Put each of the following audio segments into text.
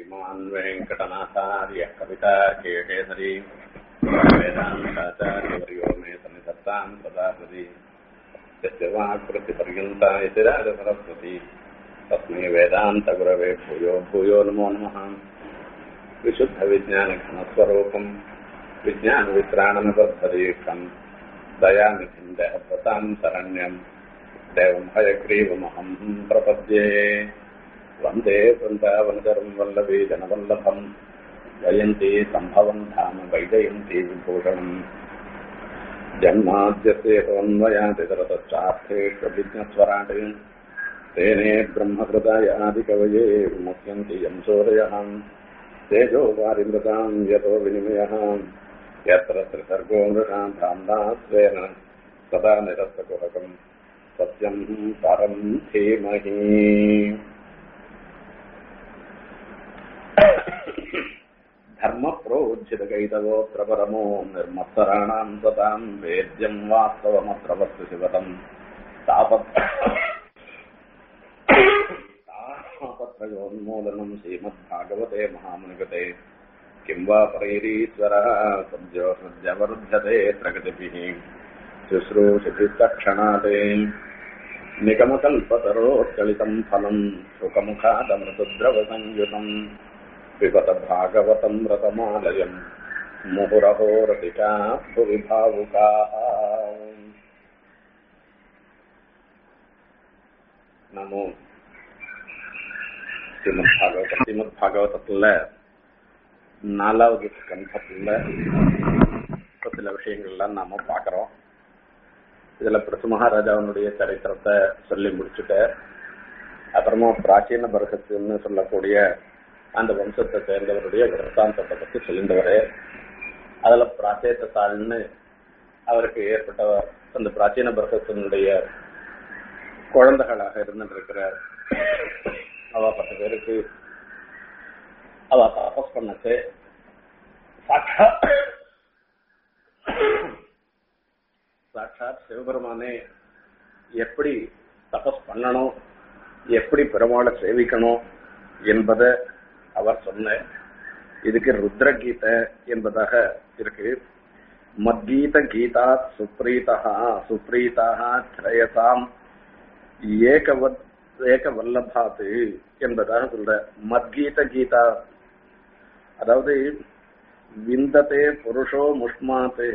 श्रीमान् वेङ्कटनाथार्यः कविता केशेसरी वेदान्ताचार्यवर्यो मे सन्निधत्ताम् सदा हृदि यस्य वाक्कृतिपर्यन्ता यतिराजसरस्वती तस्मै वेदान्तगुरवे भूयो भूयो नमो नमः विशुद्धविज्ञानघनस्वरूपम् विज्ञानवित्राणनबद्धदीक्षम् दयानिधिम् देहव्रताम् शरण्यम् देवम् हयग्रीवमहम् प्रपद्ये वन्दे वृन्दावनचरम् वल्लभी जनवल्लभम् जयन्ती सम्भवम् धाम वैजयन्ती विभूषणम् जन्माद्यस्येतोन्वयादितरतश्चार्थेष्वभिज्ञस्वराट् तेने ब्रह्मकृतायादिकवये विमुह्यन्ति यम् सूरयः तेजो वारिमृताम् यतो विनिमयः यत्र त्रिसर्गो मृषाम् भ्रान्ता स्वेन सदा निरस्तकुहकम् सत्यम् परम् धीमहि धर्मप्रोज्झितकैतवोऽत्र परमो निर्मत्सराणाम् सताम् वेद्यम् वास्तवमत्र वस्तु शिवतम् तापत् तापत्रयोन्मूलनम् श्रीमद्भागवते महामुनिगते किम् वा परैरीश्वरः सद्यो हृद्यवरुध्यते प्रगतिभिः शुश्रूषिभिस्तक्षणाते निगमकल्पतरोत्कलितम् फलम् सुखमुखादमृतद्रवसंयुतम् पिबत भागवतम् रतमालयम् मुहुरहो रसिका भुवि भावुकाः நமோ ஸ்ரீமத் பாகவதம் ஸ்ரீமத் பாகவதத்துல நாலாவது ஸ்கந்தத்துல இப்ப சில விஷயங்கள்லாம் நாம பாக்குறோம் இதுல பிரசு மகாராஜாவினுடைய சரித்திரத்தை சொல்லி முடிச்சுட்ட அப்புறமா பிராச்சீன பரகத்துன்னு சொல்லக்கூடிய அந்த வம்சத்தை சேர்ந்தவருடைய விரத்தாந்தத்தை பத்தி சொல்லிந்தவரு அதுல பிராச்சேத்த தாள்னு அவருக்கு ஏற்பட்ட அந்த பிராச்சீன பரகத்தினுடைய குழந்தைகளாக இருந்துட்டு அவ பத்து பேருக்கு அவ தபஸ் பண்ணச்சு சாட்சா சாட்சாத் சிவபெருமானே எப்படி தபஸ் பண்ணணும் எப்படி பெருமாளை சேவிக்கணும் என்பதை அவர் சொன்ன இதுக்கு ருத்ரகீத என்பதாக இருக்கு மத்கீத கீதா சுப்ரீதா சுப்ரீதாக திரயசாம் ஏகவத் ஏக வல்லபாத்து என்பதாக சொல்ற மத்கீத கீதா அதாவது விந்ததே புருஷோ முஷ்மாத்து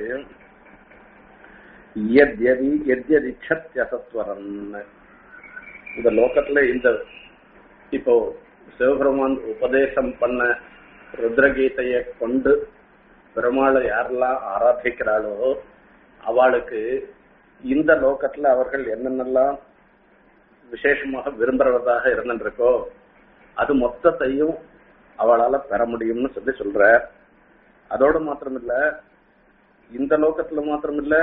எத்யதி எத்யதிச்சத்யசத்வரன் இந்த லோகத்துல இந்த இப்போ சிவபெருமான் உபதேசம் பண்ண ருத்ரகீதையை கொண்டு பெருமாளை யாரெல்லாம் ஆராதிக்கிறாளோ அவளுக்கு இந்த லோகத்துல அவர்கள் என்னென்னலாம் விசேஷமாக விரும்புறதாக இருந்துருக்கோ அது மொத்தத்தையும் அவளால பெற முடியும்னு சொல்லி சொல்ற அதோட மாத்திரமில்ல இந்த லோகத்துல மாத்திரமில்ல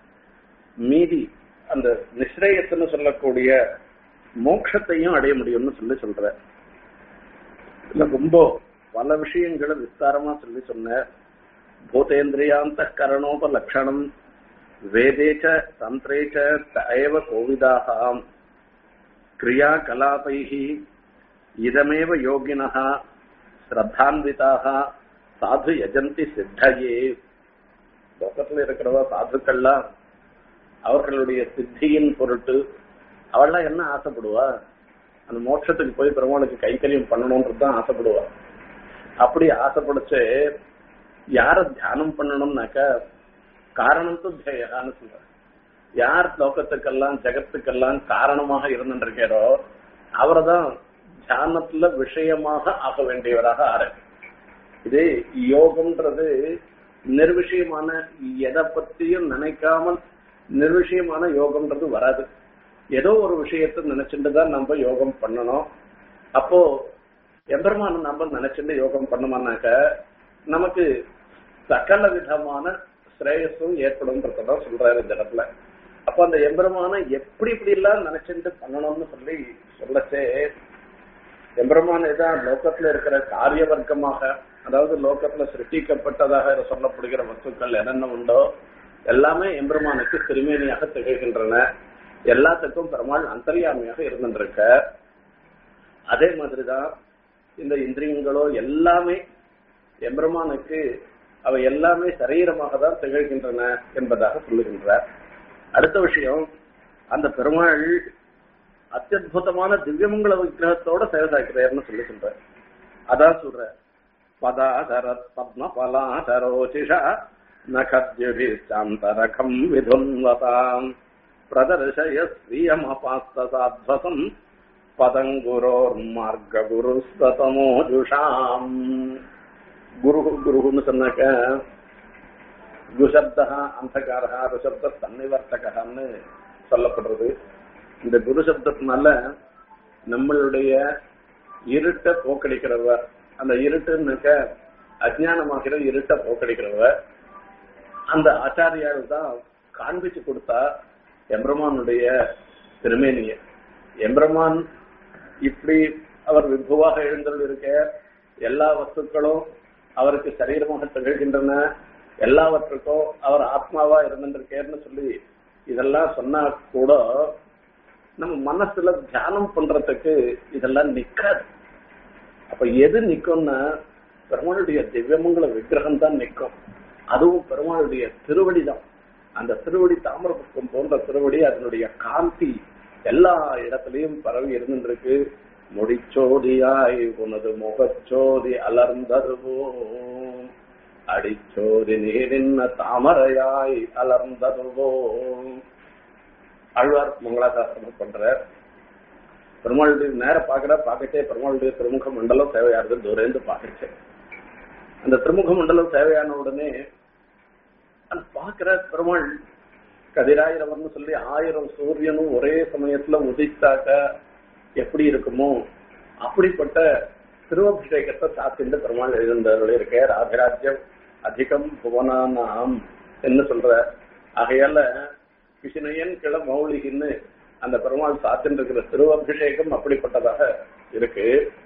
மீதி அந்த நிஸ்ரேயத்துன்னு சொல்லக்கூடிய மோட்சத்தையும் அடைய முடியும்னு சொல்லி சொல்ற இல்ல ரொம்ப பல விஷயங்களை விஸ்தாரமா சொல்லி சொன்ன பூதேந்திரியாந்த கரணோப லட்சணம் வேதேச்ச தந்திரேச்ச தயவ கோவிதாகாம் கிரியா கலாபைஹி இதமேவ யோகினः ஸ்ரத்தான்விதாக சாது யஜந்தி சித்தையே லோகத்துல இருக்கிறவ சாதுக்கள்லாம் அவர்களுடைய சித்தியின் பொருட்டு அவள்லாம் என்ன ஆசைப்படுவா அந்த மோட்சத்துக்கு போய் பெருமாளுக்கு கைக்கரியம் பண்ணணும்ன்றது தான் ஆசைப்படுவா அப்படி ஆசைப்படுச்சு யார தியானம் பண்ணணும்னாக்க காரணம் துத்தியான்னு சொல்ற யார் லோகத்துக்கெல்லாம் ஜெகத்துக்கெல்லாம் காரணமாக இருந்துருக்காரோ அவரை தான் தியானத்துல விஷயமாக ஆக வேண்டியவராக ஆறு இது யோகம்ன்றது நிர்விஷயமான எதை பத்தியும் நினைக்காமல் நிர்விஷயமான யோகம்ன்றது வராது ஏதோ ஒரு விஷயத்த நினைச்சுட்டு தான் நம்ம யோகம் பண்ணணும் அப்போ எம்பெருமான நம்ம நினைச்சுட்டு யோகம் பண்ணோம்னாக்க நமக்கு சகல விதமான ஸ்ரேயஸும் ஏற்படும்ன்றதான் சொல்றாரு இந்த இடத்துல அப்ப அந்த எம்பெருமான எப்படி இப்படி எல்லாம் நினைச்சுட்டு பண்ணணும்னு சொல்லி சொல்லச்சே எம்பெருமான் ஏதான் லோகத்துல இருக்கிற காரிய வர்க்கமாக அதாவது லோகத்துல சிருஷ்டிக்கப்பட்டதாக சொல்லப்படுகிற வஸ்துக்கள் என்னென்ன உண்டோ எல்லாமே எம்பெருமானுக்கு திருமேனியாக திகழ்கின்றன எல்லாத்துக்கும் பெருமாள் அந்தரியாமையாக இருந்துருக்க அதே மாதிரிதான் இந்த இந்திரியங்களோ எல்லாமே எம்பெருமானுக்கு அவை எல்லாமே சரீரமாக தான் திகழ்கின்றன என்பதாக சொல்லுகின்றார் அடுத்த விஷயம் அந்த பெருமாள் அத்தியுதமான திவ்யமங்கல விக்கிரகத்தோட செயல்தாக்கிறார்னு சொல்லுகின்றார் அதான் சொல்ற பதாசர பத்ம பலாசரோசிஷா நகத்யுஷாந்தரகம் விதுன்வதாம் பிரதர்ஷய ஸ்ரீயமபாஸ்தசாத்வசம் பதங்குரோர் மார்க்க குருஸ்தமோஜுஷாம் குரு குருன்னு சொன்னாக்க குசப்தா அந்தகாரா ருசப்த தன்னிவர்த்தகான்னு சொல்லப்படுறது இந்த குரு சப்தத்தினால நம்மளுடைய இருட்ட போக்கடிக்கிறவர் அந்த இருட்டுன்னாக்க அஜானமாகிற இருட்ட போக்கடிக்கிறவர் அந்த ஆச்சாரியால் தான் காண்பிச்சு கொடுத்தா எம்பிரமானுடைய திருமேனிய எம்பிரமான் இப்படி அவர் விபுவாக எழுந்தல் இருக்க எல்லா வஸ்துக்களும் அவருக்கு சரீரமாக திகழ்கின்றன எல்லாவற்றுக்கும் அவர் ஆத்மாவா இருந்திருக்கேன்னு சொல்லி இதெல்லாம் சொன்னா கூட நம்ம மனசுல தியானம் பண்றதுக்கு இதெல்லாம் நிக்காது அப்ப எது நிக்கும்னா பெருமாளுடைய திவ்யமங்கல விக்கிரகம் தான் நிக்கும் அதுவும் பெருமாளுடைய திருவடி தான் அந்த திருவடி தாமர புஷ்பம் போன்ற திருவடி அதனுடைய காந்தி எல்லா இடத்துலயும் பரவி இருந்துருக்கு முடிச்சோதியாய் உனது முகச்சோதி அலர்ந்ததுவோ அடிச்சோதி நீரின்ன தாமரையாய் அலர்ந்ததுவோ ஆழ்வார் மங்களாசாசனம் பண்ற பெருமாளுடைய நேர பாக்குற பாக்கட்டே பெருமாளுடைய திருமுக மண்டலம் தேவையானது தூரந்து பாக்கச்சே அந்த திருமுக மண்டலம் தேவையான உடனே அந்த பாக்குற பெருமாள் கதிராயிரவர்னு சொல்லி ஆயிரம் சூரியனும் ஒரே சமயத்துல உதித்தாக்க எப்படி இருக்குமோ அப்படிப்பட்ட திருவபிஷேகத்தை சாத்திண்டு பெருமாள் எழுந்தவர்களே இருக்க ராஜராஜ்யம் அதிகம் புவனானாம் என்ன சொல்ற ஆகையால கிருஷ்ணயன் கிள மௌலிகின்னு அந்த பெருமாள் சாத்தின் இருக்கிற திருவபிஷேகம் அப்படிப்பட்டதாக இருக்கு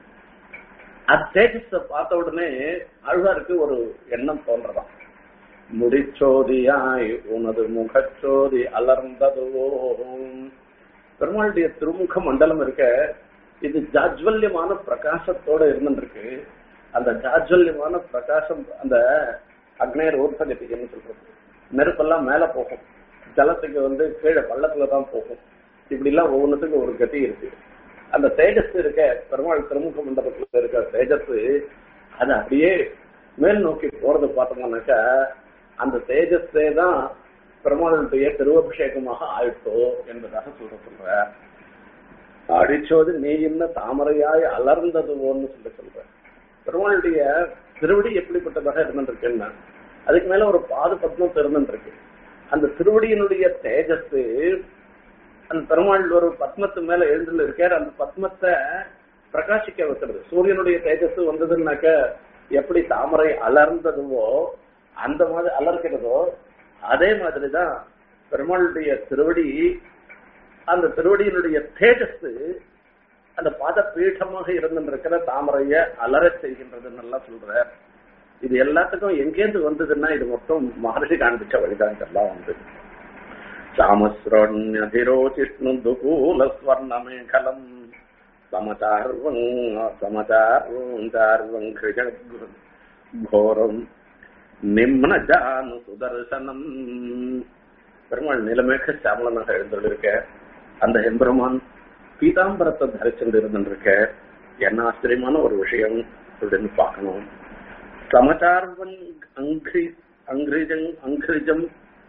அத்தேஜஸ பார்த்த உடனே ஆழ்வாருக்கு ஒரு எண்ணம் தோன்றதாம் முடிச்சோதியாய் உனது முகச்சோதி அலர்ந்ததுவோ பெருமாளுடைய திருமுக மண்டலம் இருக்க இது ஜாஜ்வல்யமான பிரகாசத்தோட இருந்துருக்கு அந்த ஜாஜ்வல்யமான பிரகாசம் அந்த அக்னேர் ஊர்த்தகத்தின்னு சொல்றது நெருப்பெல்லாம் மேல போகும் ஜலத்துக்கு வந்து கீழே பள்ளத்துல தான் போகும் இப்படி எல்லாம் ஒவ்வொன்றுத்துக்கும் ஒரு கதி இருக்கு அந்த தேஜஸ் இருக்க பெருமாள் திருமுக மண்டபத்துல இருக்க தேஜஸ் அது அப்படியே மேல் நோக்கி போறது பார்த்தோம்னாக்கா அந்த தேஜஸே தான் பெருமாளுடைய திருவபிஷேகமாக ஆயிட்டோ என்பதாக சொல்ற சொல்ற அடிச்சோது நீ என்ன தாமரையாய் அலர்ந்ததுவோன்னு சொல்லி சொல்ற பெருமாளுடைய திருவடி எப்படிப்பட்டதாக இருந்துருக்குன்னா அதுக்கு மேல ஒரு பாது பத்மம் இருந்துருக்கு அந்த திருவடியினுடைய தேஜஸ் அந்த பெருமாள் ஒரு பத்மத்து மேல எழுந்துள்ள இருக்கார் அந்த பத்மத்தை பிரகாசிக்க வைக்கிறது சூரியனுடைய தேஜஸ் வந்ததுன்னாக்க எப்படி தாமரை அலர்ந்ததுவோ அந்த மாதிரி அலர்கிறதோ அதே மாதிரிதான் பெருமாளுடைய திருவடி அந்த திருவடியினுடைய தேஜஸ் அந்த பாத பீഠமாக இருந்திருக்கிற தாமரைய அலரச் செய்கின்றதுன்னு எல்லாம் சொல்ற இது எல்லாத்துக்கும் எங்கேருந்து வந்ததுன்னா இது மொத்தம் மகர்ஷி காண்பிச்ச வழிதான் இதெல்லாம் வந்து சாமஸ்ரோண்யதிரோச்சிஷ்ணு துகூல ஸ்வர்ணமேகலம் சமச்சார்வங் சமச்சார்வம் சார்வங் கோரம் நிம்னஜானு சுதர்சனம் பெருமாள் நிலமேக சாமலனாக எழுந்துள்ளிருக்க அந்த எம்பெருமான் பீதாம்பரத்தை தரிச்சுட்டு இருந்துருக்க என்ன ஆச்சரியமான ஒரு விஷயம் அப்படின்னு பார்க்கணும் சமச்சார்வன் அங்கிரி அங்கிரிஜங் அங்கிரிஜம்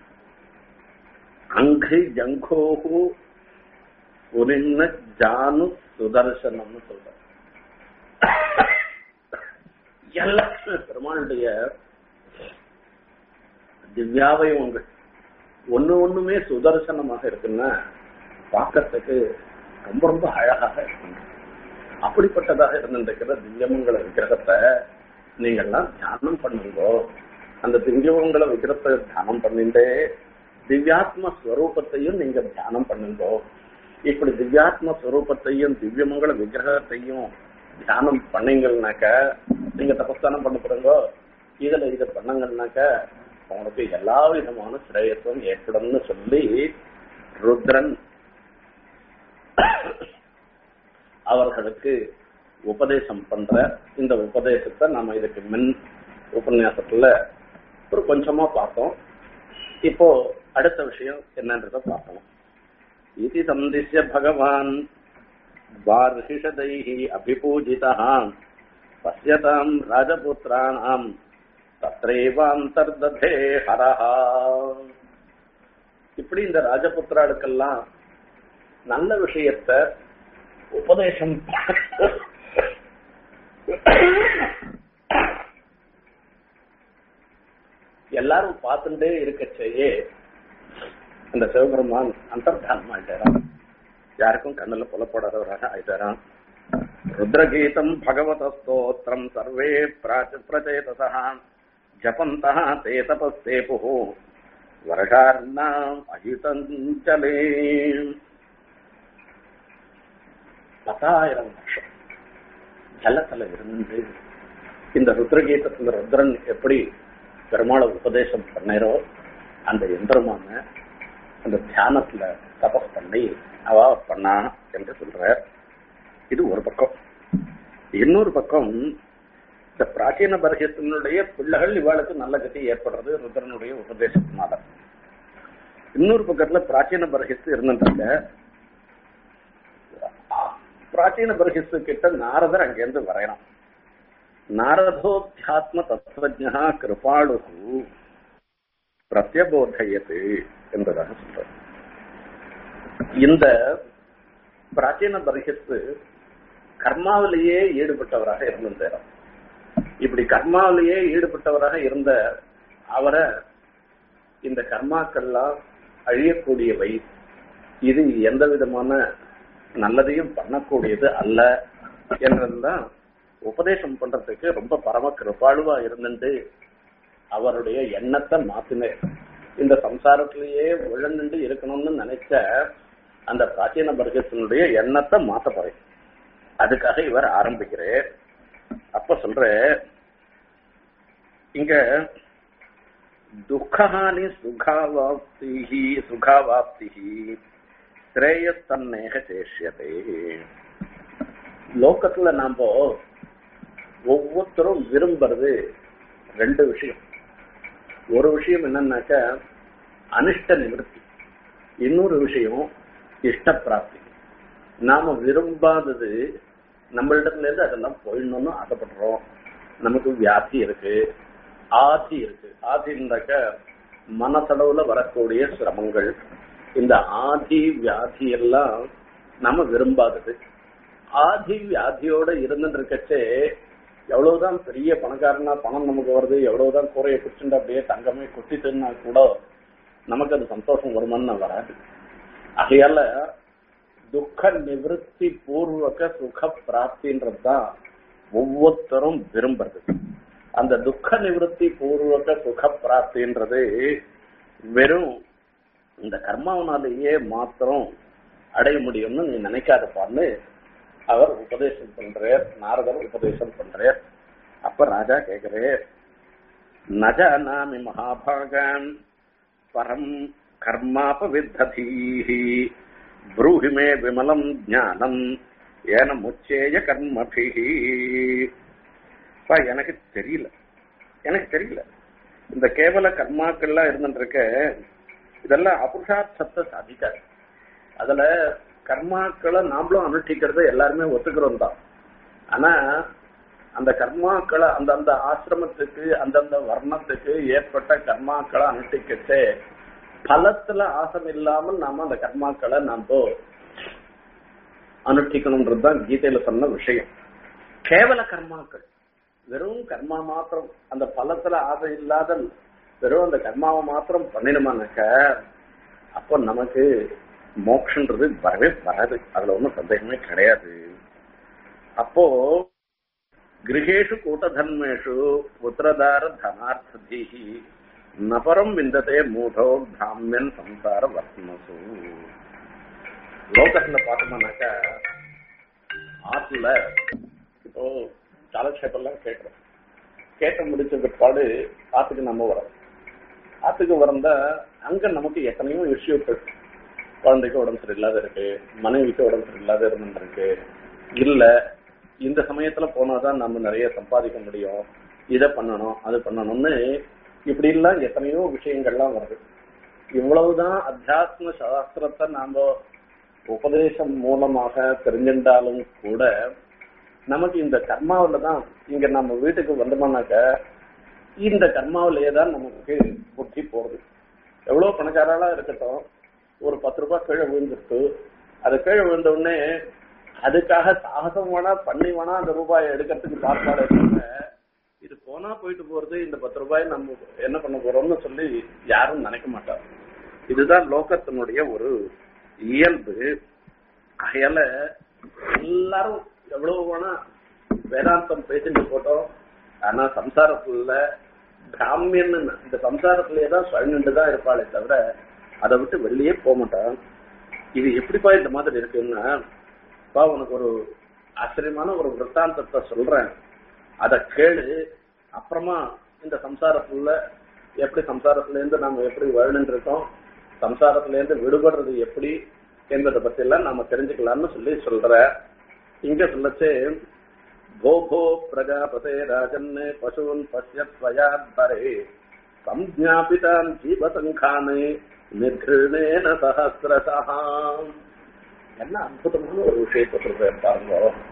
அங்கிரி ஜங்கோகு புரின்ன ஜானு சுதர்சனம்னு சொல்ற எல்லா பெருமாளுடைய திவ்யாவயவங்கள் ஒண்ணு ஒண்ணுமே சுதர்சனமாக இருக்குன்னா பார்க்கறதுக்கு ரொம்ப ரொம்ப அழகாக இருக்கும் அப்படிப்பட்டதாக இருந்திருக்கிற திவ்யமங்கல விக்கிரகத்தை நீங்க எல்லாம் தியானம் பண்ணுங்கோ அந்த திவ்யமங்கல விக்கிரகத்தை தியானம் பண்ணிட்டே திவ்யாத்ம ஸ்வரூபத்தையும் நீங்க தியானம் பண்ணுங்கோ இப்படி திவ்யாத்ம ஸ்வரூபத்தையும் திவ்யமங்கல விக்கிரகத்தையும் தியானம் பண்ணீங்கன்னாக்க நீங்க தபஸ்தானம் பண்ண போறீங்கோ இதுல இதை பண்ணங்கன்னாக்க உங்களுக்கு எல்லா விதமான சிரேயத்தும் ஏற்படும்னு சொல்லி ருத்ரன் அவர்களுக்கு உபதேசம் பண்ற இந்த உபதேசத்தை நாம இதுக்கு மின் உபன்யாசத்துல ஒரு கொஞ்சமா பார்த்தோம் இப்போ அடுத்த விஷயம் என்னன்றத பார்க்கணும் இது சந்திஷ்ய பகவான் வார்ஹிஷதைः அபிபூஜிதः பசியதாம் ராஜபுத்திராணாம் தத்ரேவாந்தர்ததே ஹரஹா இப்படி இந்த ராஜபுத்திராளுக்கெல்லாம் நல்ல விஷயத்த உபதேசம் எல்லாரும் பார்த்துட்டே இருக்கச்சேயே அந்த சிவபெருமான் அந்தர்தானம் ஆயிட்டாராம் யாருக்கும் கண்ணுல புலப்படாதவராக ஆயிட்டாராம் ருத்ரகீதம் பகவத ஸ்தோத்திரம் சர்வே பிராச்ச பிரச்சேதசா ஜபந்தா தே தபஸ்தே புஹு வருஷார்ணாம் அஹிதஞ்சலே பத்தாயிரம் வருஷம் ஜலத்துல இருந்து இந்த ருத்ரகீதத்துல ருத்ரன் எப்படி பெருமாளை உபதேசம் பண்ணாரோ அந்த எந்திரமான அந்த தியானத்துல தபஸ் பண்ணி அவ பண்ணா என்று சொல்ற இது ஒரு பக்கம் இன்னொரு பக்கம் இந்த பிராச்சீன பரகத்தினுடைய பிள்ளைகள் இவாளுக்கு நல்ல கதி ஏற்படுறது ருத்ரனுடைய உபதேசத்தினால இன்னொரு பக்கத்துல பிராச்சீன பரகிஸ்து இருந்துட்டாங்க பிராச்சீன பரகிஸ்து கிட்ட நாரதர் அங்கிருந்து வரையணும் நாரதோத்தியாத்ம தத்துவஜா கிருபாளு பிரத்யபோதையது என்பதாக சொல்றார் இந்த பிராச்சீன பரிகத்து கர்மாவிலேயே ஈடுபட்டவராக இருந்திருந்தார் இப்படி கர்மாவிலேயே ஈடுபட்டவராக இருந்த அவரை இந்த கர்மாக்கள்லாம் அழியக்கூடியவை இது எந்த விதமான நல்லதையும் பண்ணக்கூடியது அல்ல என்றதுதான் உபதேசம் பண்றதுக்கு ரொம்ப பரம கிருபாளுவா இருந்துட்டு அவருடைய எண்ணத்தை மாத்தினார் இந்த சம்சாரத்திலேயே விழந்துட்டு இருக்கணும்னு நினைச்ச அந்த பிராச்சீன வர்க்கத்தினுடைய எண்ணத்தை மாத்த போறேன் அதுக்காக இவர் ஆரம்பிக்கிறார் அப்ப சொல்ற இங்க துக்கஹானி சுகாவாப்தி சுகாவாப்தி ஸ்ரேயஸ்தன்னேக சேஷ்யதே லோகத்துல நாம ஒவ்வொருத்தரும் விரும்புறது ரெண்டு விஷயம் ஒரு விஷயம் என்னன்னாக்க அனிஷ்ட நிவர்த்தி இன்னொரு விஷயம் இஷ்ட பிராப்தி நாம விரும்பாதது நம்மளிடத்துல இருந்து அதெல்லாம் போயிடணும்னு ஆசைப்படுறோம் நமக்கு வியாதி இருக்கு ஆதி இருக்கு ஆதின்னாக்க மனசளவுல வரக்கூடிய சிரமங்கள் இந்த ஆதி வியாதி எல்லாம் நம்ம விரும்பாதது ஆதி வியாதியோட இருந்துட்டு இருக்கச்சே எவ்வளவுதான் பெரிய பணக்காரனா பணம் நமக்கு வருது எவ்வளவுதான் கூரையை குடிச்சுட்டு அப்படியே தங்கமே கொட்டிட்டுன்னா கூட நமக்கு அது சந்தோஷம் வருமானு வராது ஆகையால துக்க நிவர்த்தி பூர்வக சுக பிராப்தின்றது தான் ஒவ்வொருத்தரும் விரும்புறது அந்த துக்க நிவர்த்தி பூர்வக சுக பிராப்தின்றது வெறும் இந்த கர்மாவனாலேயே மாத்திரம் அடைய முடியும்னு நீ நினைக்காதப்பான்னு அவர் உபதேசம் பண்றார் நாரதர் உபதேசம் பண்றார் அப்ப ராஜா கேக்குறார் நஜ நாமி மகாபாகான் பரம் கர்மாபவித்ததீஹி ப்ரூஹி மே விமலம் ஞானம் ஏன முச்சேய கர்மபிஹி எனக்கு தெரியல எனக்கு தெரியல இந்த கேவல கர்மாக்கள்லாம் இருந்துட்டு இருக்க இதெல்லாம் அபுருஷார்த்தத்தை சாதிக்காது அதுல கர்மாக்களை நாமளும் அனுஷ்டிக்கிறத எல்லாருமே ஒத்துக்கிறோம் தான் ஆனா அந்த கர்மாக்களை அந்தந்த ஆசிரமத்துக்கு அந்தந்த வர்ணத்துக்கு ஏற்பட்ட கர்மாக்களை அனுஷ்டிக்கச்சே பலத்துல ஆசம் இல்லாமல் நாம அந்த கர்மாக்களை நாம அனுஷ்டிக்கணும்ன்றதுதான் கீதையில சொன்ன விஷயம் கேவல கர்மாக்கள் வெறும் கர்மா மாத்திரம் அந்த பலத்துல ஆசை இல்லாத வெறும் அந்த கர்மாவை மாத்திரம் பண்ணிடுமானாக்க அப்போ நமக்கு மோக்ஷன்றது வரவே வராது அதுல ஒன்றும் சந்தேகமே கிடையாது அப்போ கிரகேஷு கூட்டதன்மேஷு புத்திரதார தனார்த்ததீஹி நபரம் விந்ததே மூடோ பிராமியன் சம்சார வர்த்தமசு லோகத்துல பார்த்தோம்னாக்கா ஆற்றுல இப்போ காலக்ஷேபம்லாம் கேட்கிறோம் கேட்ட முடிச்ச பிற்பாடு ஆத்துக்கு நம்ம வரோம் ஆத்துக்கு வரந்தா அங்க நமக்கு எத்தனையோ இஷ்யூக்கள் குழந்தைக்கு உடம்பு சரியில்லாத இருக்கு மனைவிக்கு உடம்பு சரியில்லாத இருந்துருக்கு இல்ல இந்த சமயத்துல போனாதான் நம்ம நிறைய சம்பாதிக்க முடியும் இதை பண்ணணும் அது பண்ணணும்னு இப்படி எல்லாம் எத்தனையோ விஷயங்கள்லாம் வருது இவ்வளவுதான் அத்தியாத்ம சாஸ்திரத்தை நாம உபதேசம் மூலமாக தெரிஞ்சிருந்தாலும் கூட நமக்கு இந்த கர்மாவில தான் இங்க நம்ம வீட்டுக்கு வந்தோம்னாக்க இந்த கர்மாவிலேயே தான் நமக்கு புத்தி போறது எவ்வளவு பணக்காரங்களா இருக்கட்டும் ஒரு பத்து ரூபாய் கீழே விழுந்துட்டு அது கீழே விழுந்த உடனே அதுக்காக சாகசம் வேணா பண்ணி வேணா அந்த ரூபாயை எடுக்கிறதுக்கு பார்ப்பாடு இது போனா போயிட்டு போறது இந்த பத்து ரூபாய் நம்ம என்ன பண்ண போறோம்னு சொல்லி யாரும் நினைக்க மாட்டாங்க இதுதான் லோகத்தினுடைய ஒரு இயல்பு அதையால எல்லாரும் எவ்வளவு வேணா வேதாந்தம் பேசிட்டு போட்டோம் ஆனா சம்சாரத்துல பிராமியன் இந்த சம்சாரத்திலேயே தான் சுழண்டு தான் இருப்பாளே தவிர அதை விட்டு வெளியே போக மாட்டான் இது எப்படிப்பா இந்த மாதிரி இருக்குன்னா பா உனக்கு ஒரு ஆச்சரியமான ஒரு விற்த்தாந்தத்தை சொல்றேன் அதை கேளு அப்புறமா இந்த சம்சாரத்துல எப்படி சம்சாரத்துல இருந்து நாம எப்படி வாழணுன்னு இருக்கோம் சம்சாரத்துல இருந்து விடுபடுறது எப்படி என்பதை பத்தி எல்லாம் நாம தெரிஞ்சுக்கலாம்னு சொல்லி சொல்ற இங்க சொல்லச்சு भोभो प्रजापते राजन् पशून् पश्यत्वयाद्भरे संज्ञापितान् जीवसङ्खाने நிர்கிருணேன சஹசிரசா என்ன அற்புதமான ஒரு விஷயத்தை சொல்றேன் பாருங்க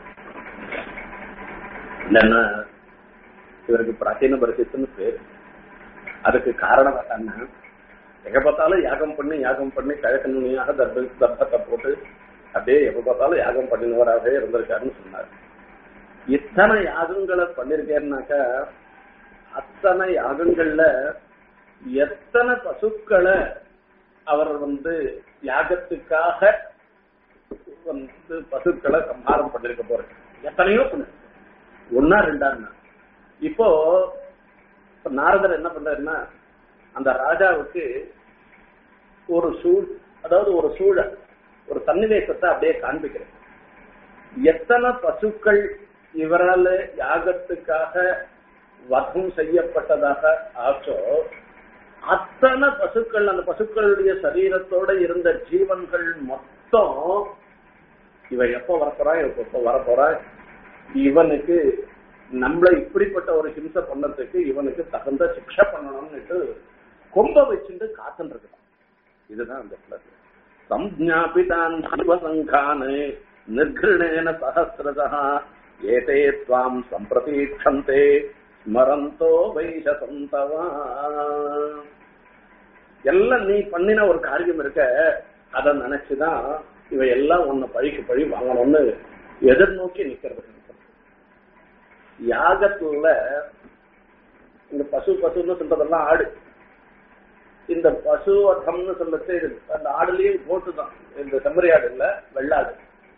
இல்லைன்னா இவருக்கு பிராச்சீன பரிசுன்னு பேர் அதுக்கு காரணம் என்ன எங்க பார்த்தாலும் யாகம் பண்ணி யாகம் பண்ணி கழக நுனியாக தர்ப தர்ப்பத்தை போட்டு அப்படியே எப்ப பார்த்தாலும் யாகம் பண்ணினவராகவே இருந்திருக்காருன்னு சொன்னார் இத்தனை யாகங்களை பண்ணிருக்கேன்னாக்கா அத்தனை யாகங்கள்ல எத்தனை பசுக்களை அவர் வந்து யாகத்துக்காக வந்து பசுக்களை சம்ஹாரம் பண்ணிருக்க போறாரு எத்தனையோ பண்ணு ஒன்னா ரெண்டான்னா இப்போ இப்ப நாரதர் என்ன பண்றாருன்னா அந்த ராஜாவுக்கு ஒரு சூழ் அதாவது ஒரு சூழல் ஒரு சன்னிவேசத்தை அப்படியே காண்பிக்கிறது எத்தனை பசுக்கள் இவரால் யாகத்துக்காக வதம் செய்யப்பட்டதாக ஆச்சோ அத்தனை பசுக்கள் அந்த பசுக்களுடைய சரீரத்தோட இருந்த ஜீவன்கள் மொத்தம் இவன் எப்ப வரப்போறான் இவன் எப்ப வரப்போறான் இவனுக்கு நம்மள இப்படிப்பட்ட ஒரு ஹிம்சை பண்ணதுக்கு இவனுக்கு தகுந்த சிக்ஷை பண்ணணும்னுட்டு கொம்ப வச்சுட்டு காத்துட்டு இருக்கான் இதுதான் அந்த பிளஸ் சம்ஜாபிதான் சிவசங்கானு நிர்கிருணேன சஹசிரதா ஏதே துவாம் சம்பிரதீட்சந்தே ஸ்மரந்தோ வைஷசந்தவா எல்லாம் நீ பண்ணின ஒரு காரியம் இருக்க அதை நினைச்சுதான் இவ எல்லாம் உன்னை பழிக்கு பழி வாங்கணும்னு எதிர்நோக்கி நிக்கிறது யாகத்துல இந்த பசு பசுன்னு சொல்றதெல்லாம் ஆடு இந்த பசு வதம்னு சொல்லச்சு அந்த ஆடுலயே போட்டுதான் இந்த செம்மறி ஆடு இல்ல வெள்ளாடு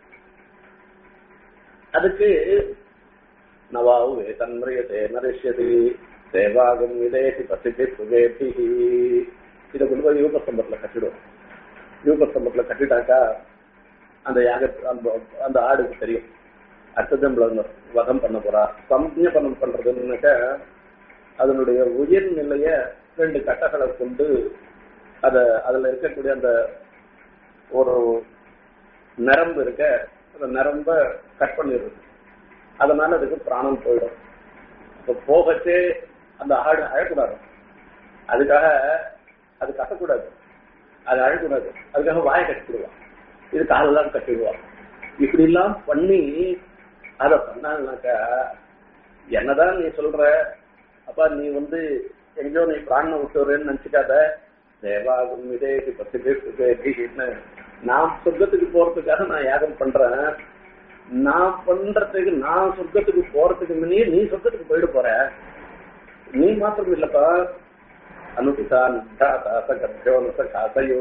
அதுக்கு நவாவு வேதன்மரியதே நரிஷ்யதி சேவாகம் விதேசி பசிபி சுவேபி இதை கொண்டு போய் யூகஸ்தம்பத்துல கட்டிடுவோம் யூகஸ்தம்பத்துல கட்டிட்டாக்கா அந்த யாக அந்த அந்த ஆடுக்கு தெரியும் அடுத்தது நம்மள வதம் பண்ண போறா சம்ஞபனம் பண்றதுன்னாக்க அதனுடைய உயிர் நிலைய ரெண்டு கட்டைகளை கொண்டு அத அதுல இருக்கக்கூடிய அந்த ஒரு நரம்பு இருக்க அந்த நரம்ப கட் பண்ணிடுறது அதனால அதுக்கு பிராணம் போயிடும் இப்ப போகச்சே அந்த ஆடு அழக்கூடாது அதுக்காக அது கட்டக்கூடாது அது அழக்கூடாது அதுக்காக வாயை கட்டிடுவான் இது காலெல்லாம் கட்டிடுவான் இப்படி எல்லாம் பண்ணி அதை பண்ணாங்கனாக்கா என்னதான் நீ சொல்ற அப்பா நீ வந்து எங்கேயோ நீ பிராணனை விட்டுறேன்னு நினைச்சுக்காத தேவாகும் இதே பத்து பேர் நான் சொர்க்கத்துக்கு போறதுக்காக நான் யாகம் பண்றேன் நான் பண்றதுக்கு நான் சொர்க்கத்துக்கு போறதுக்கு முன்னே நீ சொர்க்கத்துக்கு போயிட போற நீ மாத்திரம் இல்லப்பா அனுபிதா நித்தாச கத்தியோனச காசையோ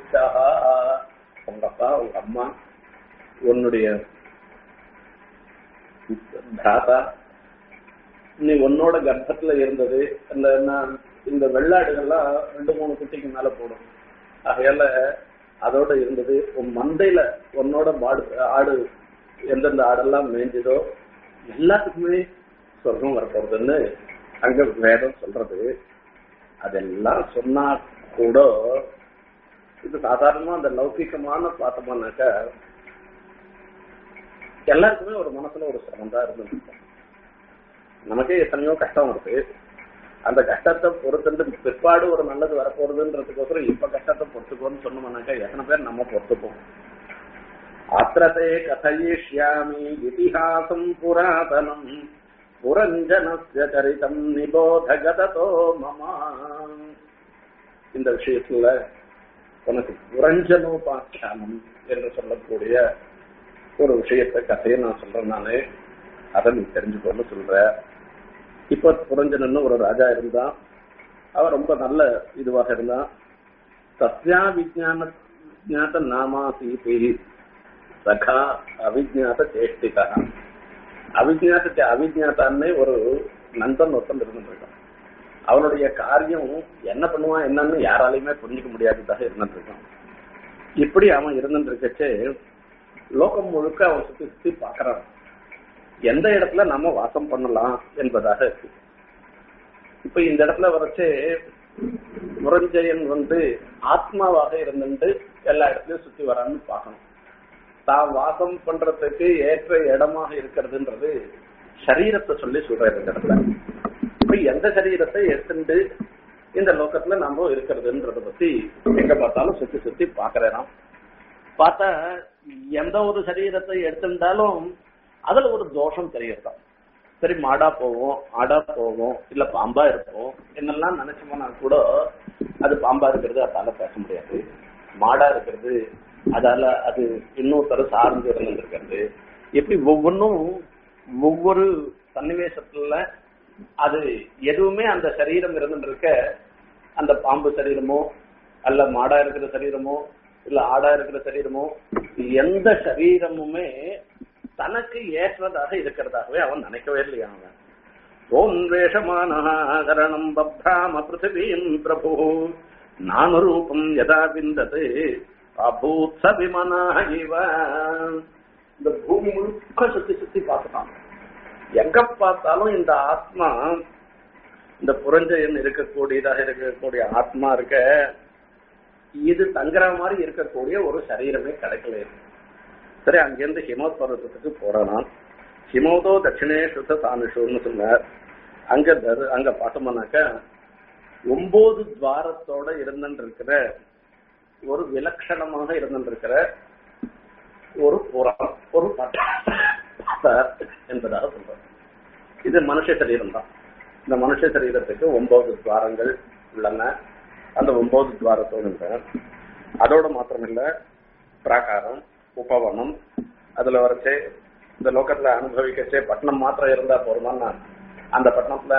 உங்க அப்பா உங்க அம்மா உன்னுடைய தாத்தா நீ உன்னோட கர்ப்பத்துல இருந்தது அந்த நான் இந்த வெள்ளாடுகள்லாம் ரெண்டு மூணு குட்டிக்கு மேல போடும் ஆகையால அதோட இருந்தது உன் மந்தையில உன்னோட மாடு ஆடு எந்தெந்த ஆடெல்லாம் மேய்ஞ்சதோ எல்லாத்துக்குமே சொர்க்கம் வரப்போறதுன்னு அங்க வேதம் சொல்றது அதெல்லாம் சொன்னா கூட இது சாதாரணமா அந்த லௌகிகமான பார்த்தோம்னாக்க எல்லாருக்குமே ஒரு மனசுல ஒரு சிரமம் தான் இருந்துட்டு நமக்கே எத்தனையோ கஷ்டம் இருக்கு அந்த கஷ்டத்தை பொறுத்துட்டு பிற்பாடு ஒரு நல்லது வரப்போறதுன்றதுக்கோசரம் இப்ப கஷ்டத்தை பொறுத்துக்கோன்னு சொன்னோம்னாக்கா எத்தனை பேர் நம்ம பொறுத்துப்போம் அத்திரதே கதையிஷ்யாமி இதிஹாசம் புராதனம் புரஞ்சனஸ்ய சரிதம் நிபோதகதோ மமா இந்த விஷயத்துல உனக்கு புரஞ்சனோபாக்கியானம் என்று சொல்லக்கூடிய ஒரு விஷயத்தை கதையை நான் சொல்றேன் நானு அதை நீ தெரிஞ்சுக்கோன்னு சொல்ற இப்ப புரஞ்சனன்னு ஒரு ராஜா இருந்தான் அவன் ரொம்ப நல்ல இதுவாக இருந்தான் சத்யா விஜான விஜாத நாமாசீபி சகா அவிஜாத சேஷ்டிகா அவிஜாத அவிஜாத்தான்னு ஒரு நண்பன் ஒருத்தன் இருந்துருக்கான் அவனுடைய காரியம் என்ன பண்ணுவான் என்னன்னு யாராலையுமே புரிஞ்சுக்க முடியாததாக இருந்துட்டு இருக்கான் இப்படி அவன் இருந்துட்டு இருக்கச்சே லோகம் முழுக்க அவன் சுத்தி சுத்தி பாக்குறான் எந்த இடத்துல நம்ம வாசம் பண்ணலாம் என்பதாக இருக்கு இப்ப இந்த இடத்துல வரைச்சு முரஞ்சயன் வந்து ஆத்மாவாக இருந்துட்டு எல்லா இடத்துலயும் சுத்தி வரான்னு பார்க்கணும் தான் வாசம் பண்றதுக்கு ஏற்ற இடமாக இருக்கிறதுன்றது சரீரத்தை சொல்லி சொல்ற இந்த இடத்துல இப்ப எந்த சரீரத்தை எடுத்துட்டு இந்த லோகத்துல நம்ம இருக்கிறதுன்றத பத்தி எங்க பார்த்தாலும் சுத்தி சுத்தி பாக்குறேன் பார்த்தா எந்த ஒரு சரீரத்தை எடுத்திருந்தாலும் அதுல ஒரு தோஷம் தெரியறதா சரி மாடா போவோம் ஆடா போவோம் இல்ல பாம்பா இருப்போம் என்னெல்லாம் நினைச்சோம்னா கூட அது பாம்பா இருக்கிறது அதால பேச முடியாது மாடா இருக்கிறது அதால அது இன்னொருத்தர சார்ந்து இருந்திருக்கிறது எப்படி ஒவ்வொன்றும் ஒவ்வொரு சன்னிவேசத்துல அது எதுவுமே அந்த சரீரம் இருந்துருக்க அந்த பாம்பு சரீரமோ அல்ல மாடா இருக்கிற சரீரமோ இல்ல ஆடா இருக்கிற சரீரமோ எந்த சரீரமுமே தனக்கு ஏற்றதாக இருக்கிறதாகவே அவன் நினைக்கவே இல்லையா அவன் ஓம் வேஷமானகரணம் பப்ராம பிருத்திவீம் பிரபு நானுரூபம் யதா விந்தது அபூத் சபிமனா இவ இந்த பூமி முழுக்க சுத்தி சுத்தி பார்த்துட்டான் எங்க பார்த்தாலும் இந்த ஆத்மா இந்த புரஞ்சயன் இருக்கக்கூடியதாக இருக்கக்கூடிய ஆத்மா இருக்க இது தங்குற மாதிரி இருக்கக்கூடிய ஒரு சரீரமே கிடைக்கல சரி அங்கிருந்து ஹிமோத் பர்வத்தத்துக்கு போறானாம் ஹிமோதோ தட்சிணே சுத்த தானுஷுன்னு சொன்னார் அங்க தரு- அங்க பார்த்தோம்னாக்கா ஒன்பது துவாரத்தோட இருந்துட்டு இருக்கிற ஒரு விலட்சணமாக இருந்துட்டு இருக்கிற ஒரு புறம் ஒரு பட்டார் என்பதாக சொல்றாங்க இது மனுஷ சரீரம் தான் இந்த மனுஷ சரீரத்துக்கு ஒன்பது துவாரங்கள் உள்ளன அந்த ஒன்பது துவாரத்தோடு அதோட மாத்திரமில்ல பிராகாரம் உபவனம் அதுல வரைச்சே இந்த லோகத்துல அனுபவிக்கச்சே பட்டணம் மாத்திரம் இருந்தா போருமான்னா அந்த பட்டணத்துல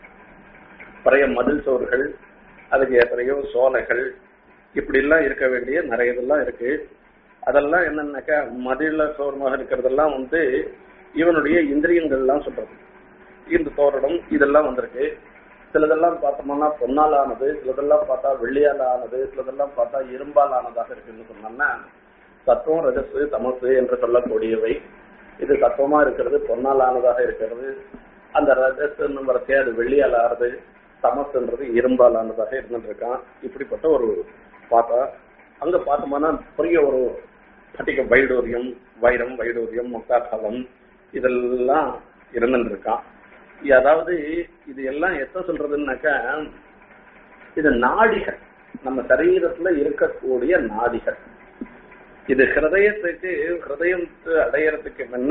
பழைய மதில் சோறுகள் அதுக்கு எத்தனையோ சோலைகள் இப்படி எல்லாம் இருக்க வேண்டிய நிறைய இதெல்லாம் இருக்கு அதெல்லாம் என்னன்னாக்கா மதில சோர்மாக இருக்கிறதெல்லாம் வந்து இவனுடைய இந்திரியங்கள்லாம் சொல்றது இந்த தோரணம் இதெல்லாம் வந்திருக்கு சிலதெல்லாம் பார்த்தோம்னா பொன்னால் ஆனது சிலதெல்லாம் பார்த்தா வெள்ளியால் ஆனது சிலதெல்லாம் பார்த்தா இரும்பால் ஆனதாக இருக்குன்னு சொன்னோம்னா சத்துவம் ரஜசு தமசு என்று சொல்லக்கூடியவை இது சத்துவமா இருக்கிறது பொன்னால் ஆனதாக இருக்கிறது அந்த ரஜஸ்ன்னு வரச்சே அது வெள்ளியால் ஆறுது தமசுன்றது இரும்பால் ஆனதாக இருந்துட்டு இருக்கான் இப்படிப்பட்ட ஒரு பார்த்தா அங்க பார்த்தோம்னா பெரிய ஒரு பட்டிக வைடூரியம் வைரம் வைடூரியம் முக்தாசலம் இதெல்லாம் இருந்துட்டு இருக்கான் இது அதாவது இது எல்லாம் எத்த சொல்றதுன்னாக்கா இது நாடிகள் நம்ம சரீரத்துல இருக்கக்கூடிய நாடிகள் இது ஹிருதயத்துக்கு ஹிருதயம் அடையறதுக்கு முன்ன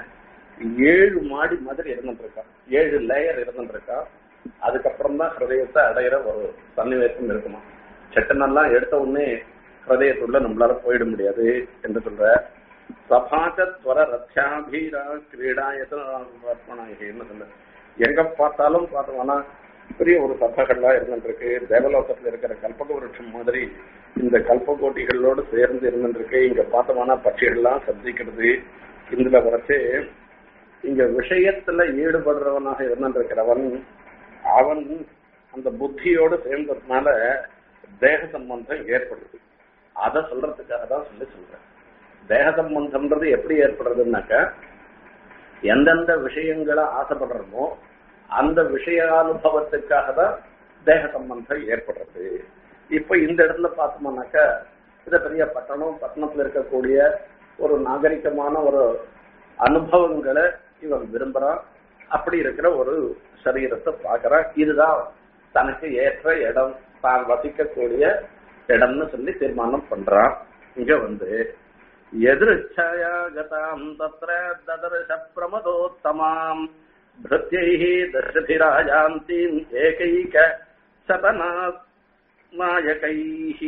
ஏழு மாடி மாதிரி இருந்துட்டு இருக்கான் ஏழு லேயர் இருந்துட்டு இருக்கான் அதுக்கப்புறம் தான் ஹிருதயத்தை அடையிற ஒரு சன்னிவேசம் இருக்குமா செட்டனெல்லாம் எடுத்த உடனே ஹிருதயத்துள்ள நம்மளால போயிட முடியாது என்று சொல்ற சபாச்சத்வர ரத்யாபீரா கிரீடாயத்மனாயின்னு சொல்ல எங்க பார்த்தாலும் பார்த்தோம்னா பெரிய ஒரு சபைகள்லாம் இருந்துட்டு இருக்கு தேவலோகத்துல இருக்கிற கல்பக விருட்சம் மாதிரி இந்த கல்பகோட்டிகளோடு சேர்ந்து இருந்துட்டு இருக்கு இங்க பார்த்தோம்னா பட்சிகள்லாம் சப்திக்கிறது இதுல வரைச்சு இங்க விஷயத்துல ஈடுபடுறவனாக இருந்திருக்கிறவன் அவன் அந்த புத்தியோடு சேர்ந்ததுனால தேக சம்பந்தம் ஏற்படுது அதை சொல்றதுக்காக தான் சொல்லி சொல்றேன் தேக சம்பந்தம்ன்றது எப்படி ஏற்படுறதுன்னாக்கா எந்தெந்த விஷயங்களை ஆசைப்படுறோமோ அந்த விஷயானுபவத்துக்காக தான் தேக சம்பந்தம் ஏற்படுறது இப்ப இந்த இடத்துல பார்த்தோம்னாக்கா இது பெரிய பட்டணம் பட்டணத்துல இருக்கக்கூடிய ஒரு நாகரிகமான ஒரு அனுபவங்களை இவன் விரும்புறான் அப்படி இருக்கிற ஒரு சரீரத்தை பார்க்கறான் இதுதான் தனக்கு ஏற்ற இடம் தான் வசிக்கக்கூடிய இடம்னு சொல்லி தீர்மானம் பண்றான் இங்க வந்து எதிர்ச்சயா கதாம் தத்ர ததர்ஷ பிரமதோத்தமாம் பிருத்யைः தர்ஷதிராஜாந்தீம் ஏகைக சதனா நாயகைஹ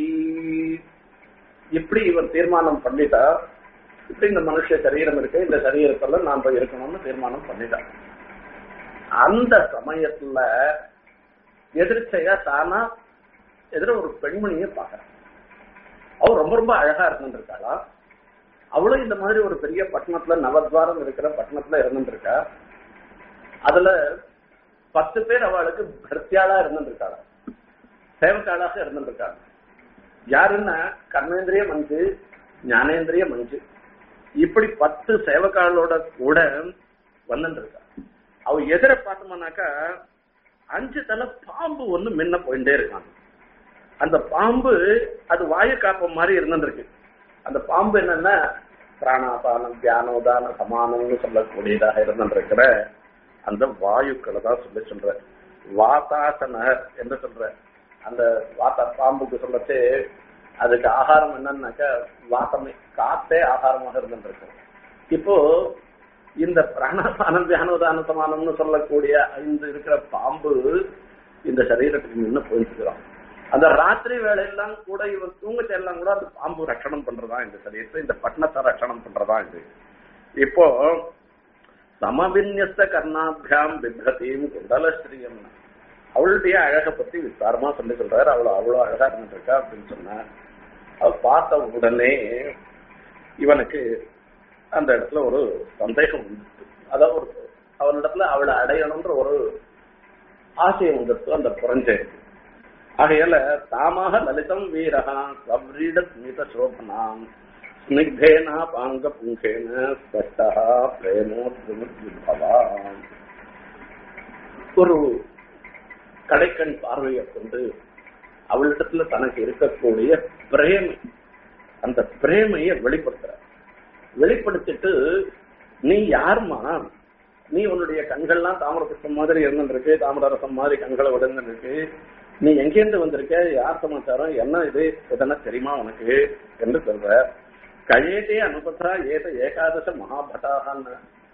இப்படி இவன் தீர்மானம் பண்ணிட்டா இப்படி இந்த மனுஷ சரீரம் இருக்கு இந்த சரீரத்துல நாம இருக்கணும்னு தீர்மானம் பண்ணிட்டான் அந்த சமயத்துல எதிர்ச்சையா தானா எதிர ஒரு பெண்மணியை பாக்குறான் அவ ரொம்ப ரொம்ப அழகா இருந்துருக்காளா அவளும் இந்த மாதிரி ஒரு பெரிய பட்டணத்துல நவத்வாரம் இருக்கிற பட்டணத்துல இருந்துருக்கா அதுல பத்து பேர் அவளுக்கு பர்த்தியாளா இருந்துருக்காளா சேவக்காளாக இருந்துருக்காங்க யாருன்னா கர்மேந்திரிய மஞ்சு ஞானேந்திரிய மஞ்சு இப்படி பத்து சேவக்காளோட கூட வந்துருக்கா அவ எதிர பார்த்தோம்னாக்கா அஞ்சு தலை பாம்பு ஒண்ணு முன்ன போயிட்டே இருக்காங்க அந்த பாம்பு அது வாயு காப்பம் மாதிரி இருந்துருக்கு அந்த பாம்பு என்னன்னா பிராணாபானம் தியானோதான சமானம்னு சொல்லக்கூடியதாக இருந்துருக்கிற அந்த வாயுக்களை தான் சொல்லி சொல்ற வாதாசனர் என்று சொல்ற அந்த வாத்த பாம்புக்கு சொல்லச்சு அதுக்கு ஆகாரம் என்னன்னாக்கா வாத்தமே காத்தே ஆகாரமாக இருந்துருக்கு இப்போ இந்த பிராணாபானம் தியானோதான சமானம்னு சொல்லக்கூடிய இந்த இருக்கிற பாம்பு இந்த சரீரத்துக்கு முன்ன போயிருக்கிறான் அந்த ராத்திரி வேலையெல்லாம் கூட இவன் தூங்கச்ச எல்லாம் கூட அந்த பாம்பு ரட்சணம் பண்றதா இந்த சரீரத்தை இந்த பட்டணத்தை ரட்சணம் பண்றதா இது இப்போ சமவிநியஸ்த கர்ணாபியாம் பிப்ரதியும் குண்டலஸ்ரீயம் அவளுடைய அழகை பத்தி விசாரமா சொல்லி சொல்றாரு அவளோ அவ்வளவு அழகா இருந்துருக்கா அப்படின்னு சொன்ன அவ பார்த்த உடனே இவனுக்கு அந்த இடத்துல ஒரு சந்தேகம் வந்துட்டு அதாவது ஒரு அவனிடத்துல அவளை அடையணும்ன்ற ஒரு ஆசையம் வந்துட்டு அந்த குறைஞ்சே ஆகையால தாமாக லலிதம் வீரகா சவ்ரீட ஸ்மித சோபனாம் ஸ்னிக்தேனா பாங்க புங்கேன ஸ்பஷ்டா பிரேமோ திருமுத்பவாம் ஒரு கடைக்கண் பார்வையை கொண்டு அவளிடத்துல தனக்கு இருக்கக்கூடிய பிரேமை அந்த பிரேமையை வெளிப்படுத்துற வெளிப்படுத்திட்டு நீ யாருமா நீ உன்னுடைய கண்கள்லாம் தாமர புஷ்பம் மாதிரி இருந்துருக்கு தாமர ரசம் மாதிரி கண்களை விடுந்துருக்கு நீ எங்கேருந்து வந்திருக்க யார் சமாச்சாரம் என்ன இது எதனா தெரியுமா உனக்கு என்று சொல்ற கயேதே அனுபதா ஏத ஏகாதச மகாபட்டாகான்னு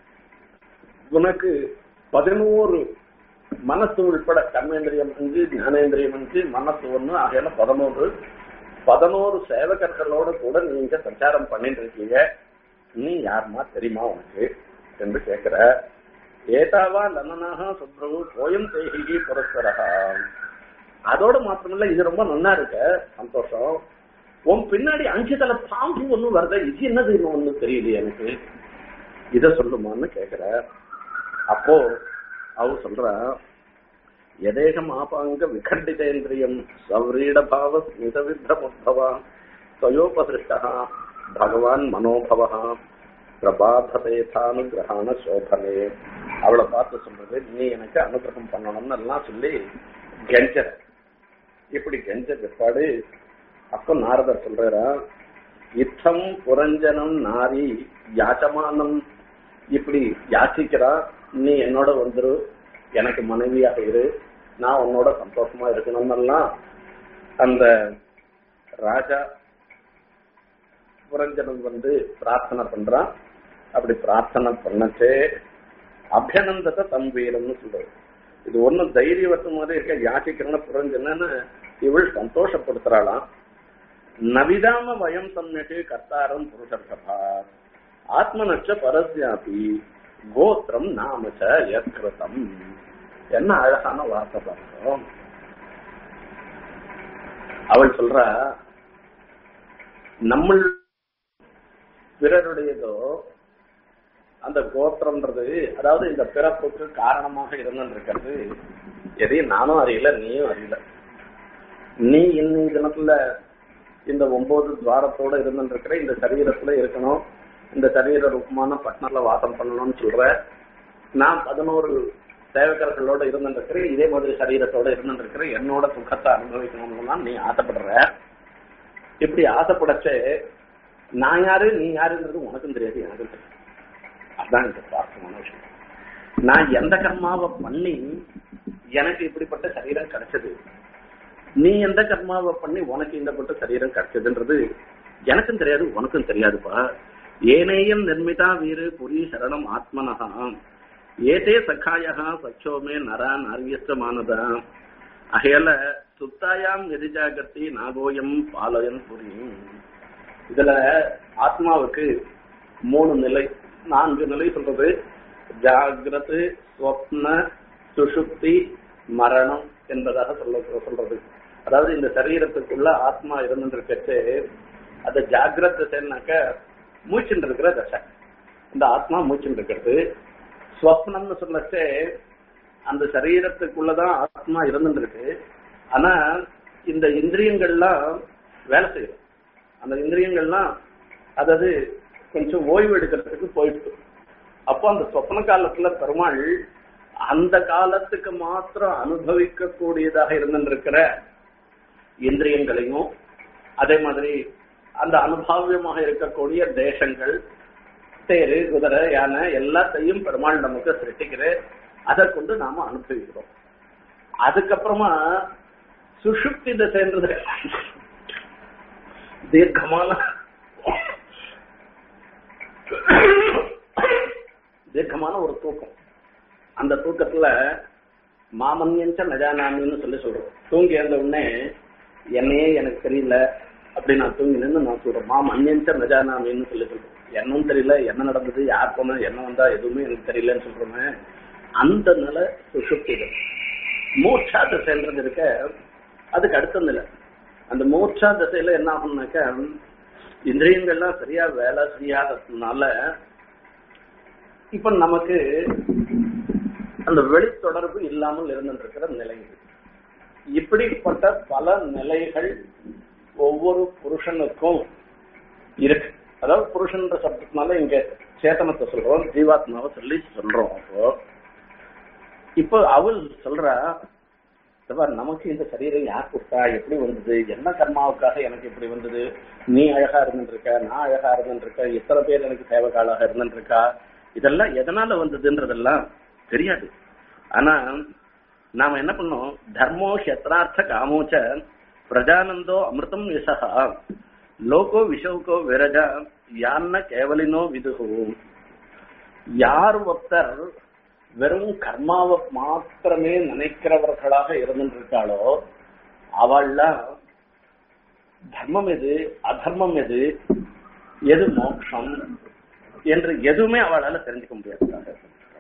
உனக்கு பதினோரு மனசு உள்பட கர்மேந்திரியம் அஞ்சு ஞானேந்திரியம் அஞ்சு மனசு ஒண்ணு ஆகையால பதினோரு பதினோரு சேவகர்களோட கூட நீங்க சஞ்சாரம் பண்ணிட்டு இருக்கீங்க நீ யாருமா தெரியுமா உனக்கு என்று கேட்கிற ஏதாவா லமனாக சுப்ரவு போயம் தேகி புரஸ்வரகா அதோட மாத்திரமில்ல இது ரொம்ப நல்லா இருக்க சந்தோஷம் உன் பின்னாடி அஞ்சு தலை பாம்பு ஒண்ணும் வருத இது என்னது இன்னும் ஒண்ணு தெரியலையே எனக்கு இத சொல்லுமான்னு கேக்குற அப்போ அவ சொல்ற எதேகம் ஆபாங்க விகண்டிதேந்திரியம் சவ்ரீட பாவ ஸ்மித விப்ரமுத்பவா ஸ்வயோபசிருஷ்டா பகவான் மனோபவா பிரபாததேதானுகிரகான சோபனே அவளை பார்த்து சொல்றது நீ எனக்கு அனுகிரகம் பண்ணணும்னு எல்லாம் சொல்லி கெஞ்சற இப்படி கெஞ்ச பிற்பாடு அப்ப நாரதர் சொல்றாரா இத்தம் புரஞ்சனம் நாரி யாச்சமானம் இப்படி யாச்சிக்கிறா நீ என்னோட வந்துரு எனக்கு மனைவியாக இரு நான் உன்னோட சந்தோஷமா இருக்கணும்னெல்லாம் அந்த ராஜா புரஞ்சனம் வந்து பிரார்த்தனை பண்றான் அப்படி பிரார்த்தனை பண்ணச்சே அபியனந்தத்தை தம்பீரம்னு சொல்றது இது ஒண்ணும் தைரியவத்து மாதிரி இருக்க யாச்சிக்கிறன புரஞ்சனன்னு இவள் சந்தோஷப்படுத்துறாளாம் நவிதாம வயம் சம்யக்கு கர்த்தாரம் புருஷர்ஷபா ஆத்மனச்ச பரஸ்யாபி கோத்திரம் நாமச்ச யத்கிருதம் என்ன அழகான வார்த்தை பார்த்தோம் அவள் சொல்றா நம்ம பிறருடையதோ அந்த கோத்திரம்ன்றது அதாவது இந்த பிறப்புக்கு காரணமாக இருந்திருக்கிறது எதையும் நானும் அறியல நீயும் அறியல நீ இன்னி தினத்துல இந்த ஒன்பது துவாரத்தோட இருந்துருக்கிற இந்த சரீரத்துல இருக்கணும் இந்த சரீர ரூபமான பட்னர்ல வாசம் பண்ணணும்னு சொல்ற நான் பதினோரு சேவகர்களோட இருந்துருக்கிறேன் இதே மாதிரி சரீரத்தோட இருந்துருக்கிறேன் என்னோட சுகத்தை அனுபவிக்கணும்னு நீ ஆசைப்படுற இப்படி ஆசைப்படச்சே நான் யாரு நீ யாருங்கிறது உனக்கும் தெரியாது எனக்கும் தெரியாது அதுதான் இந்த சுவாரஸ்யமான விஷயம் நான் எந்த கர்மாவை பண்ணி எனக்கு இப்படிப்பட்ட சரீரம் கிடைச்சது நீ எந்த கர்மாவை பண்ணி உனக்கு இந்தப்பட்ட சரீரம் கிடைச்சதுன்றது எனக்கும் தெரியாது உனக்கும் தெரியாதுப்பா ஏனேயம் நிர்மிதா வீரு புரி சரணம் ஆத்மனஹா ஏதே சகாயா சச்சோமே நரா நாரியஸ்தமானதா அகையால சுத்தாயாம் எதிஜாகத்தி நாகோயம் பாலயன் புரியும் இதுல ஆத்மாவுக்கு மூணு நிலை நான்கு நிலை சொல்றது ஜாகிரது ஸ்வப்ன சுஷுப்தி மரணம் என்பதாக சொல்ல சொல்றது அதாவது இந்த சரீரத்துக்குள்ள ஆத்மா இருந்துருக்கச்சு அது ஜாகிரத் தசைனாக்க மூச்சுன்னு இருக்கிற தசை இந்த ஆத்மா மூச்சுன்னு இருக்கிறது ஸ்வப்னம்னு சொல்லச்சே அந்த சரீரத்துக்குள்ளதான் ஆத்மா இருந்துருக்கு ஆனா இந்த இந்திரியங்கள்லாம் வேலை செய்யும் அந்த இந்திரியங்கள்லாம் அதாவது கொஞ்சம் ஓய்வு எடுக்கிறதுக்கு போயிட்டு அப்போ அந்த சொப்ன காலத்துல பெருமாள் அந்த காலத்துக்கு மாத்திரம் அனுபவிக்க கூடியதாக இருந்திருக்கிற இந்திரியங்களையும் அதே மாதிரி அந்த அனுபவியமாக இருக்கக்கூடிய தேசங்கள் தேரு குதிரை யானை எல்லாத்தையும் பெருமாள் நமக்கு சிருஷ்டிக்கிற அதை கொண்டு நாம அனுபவிக்கிறோம் அதுக்கப்புறமா சுஷுப்தி தசைன்றது தீர்க்கமான தீர்க்கமான ஒரு தூக்கம் அந்த தூக்கத்துல மாமன்யஞ்ச நஜானாமின்னு சொல்லி சொல்றோம் தூங்கி எழுந்த உடனே என்னையே எனக்கு தெரியல அப்படி நான் தூங்கினேன்னு நான் சொல்றேன் மாமன்யஞ்ச நஜானாமின்னு சொல்லி சொல்றோம் என்னவும் தெரியல என்ன நடந்தது யார் போனா என்ன வந்தா எதுவுமே எனக்கு தெரியலன்னு சொல்றோமே அந்த நிலை சுஷுப்திகள் மூர்ச்சா தசைன்றது இருக்க அதுக்கு அடுத்த நிலை அந்த மூர்ச்சா தசையில என்ன ஆகும்னாக்க இந்திரியங்கள்லாம் சரியா வேலை செய்யாததுனால இப்ப நமக்கு அந்த வெளி தொடர்பு இல்லாமல் இருந்திருக்கிற நிலை இது இப்படிப்பட்ட பல நிலைகள் ஒவ்வொரு புருஷனுக்கும் இருக்கு அதாவது புருஷன்ற சப்தத்தினால இங்க சேத்தனத்தை சொல்றோம் ஜீவாத்மாவை சொல்லி சொல்றோம் அப்போ இப்போ அவள் சொல்றா நமக்கு இந்த சரீரம் யார் கொடுத்தா எப்படி வந்தது என்ன கர்மாவுக்காக எனக்கு இப்படி வந்தது நீ அழகா இருந்துருக்க நான் அழகா இருந்துருக்க எத்தனை பேர் எனக்கு சேவகாலாக இருந்துருக்கா இதெல்லாம் எதனால வந்ததுன்றதெல்லாம் தெரியாது ஆனா நாம என்ன பண்ணோம் தர்மோ ஹெத்ரார்த்த காமோச்ச பிரஜானந்தோ அமிர்தம் யசகா லோகோ விஷவுக்கோ விரஜா யான்ன கேவலினோ விதுகு யார் ஒருத்தர் வெறும் கர்மாவை மாத்திரமே நினைக்கிறவர்களாக இருந்துருக்காளோ அவள்லாம் தர்மம் எது அதர்மம் எது எது மோட்சம் என்று எதுவுமே அவளால தெரிஞ்சுக்க முடியாது